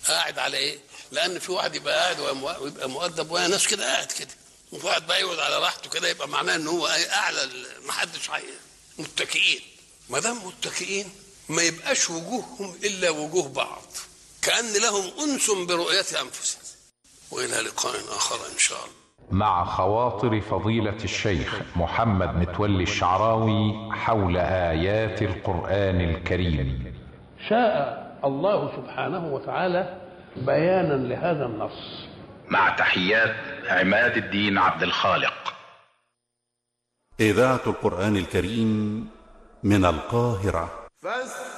قاعد على ايه لان في واحد يبقى قاعد ويبقى- ويبقى مؤدب ويا ناس كده قاعد كده وفي واحد بقى يقعد على راحته كده يبقى معناه ان هو إيه؟ اعلى ال- محدش حي متكئين ما دام متكئين ما يبقاش وجوههم الا وجوه بعض كان لهم انس برؤيه انفسهم والى لقاء اخر ان شاء الله مع خواطر فضيلة الشيخ محمد متولي الشعراوي حول آيات القرآن الكريم شاء الله سبحانه وتعالى بيانا لهذا النص مع تحيات عماد الدين عبد الخالق إذاعة القرآن الكريم من القاهرة فاستمعوا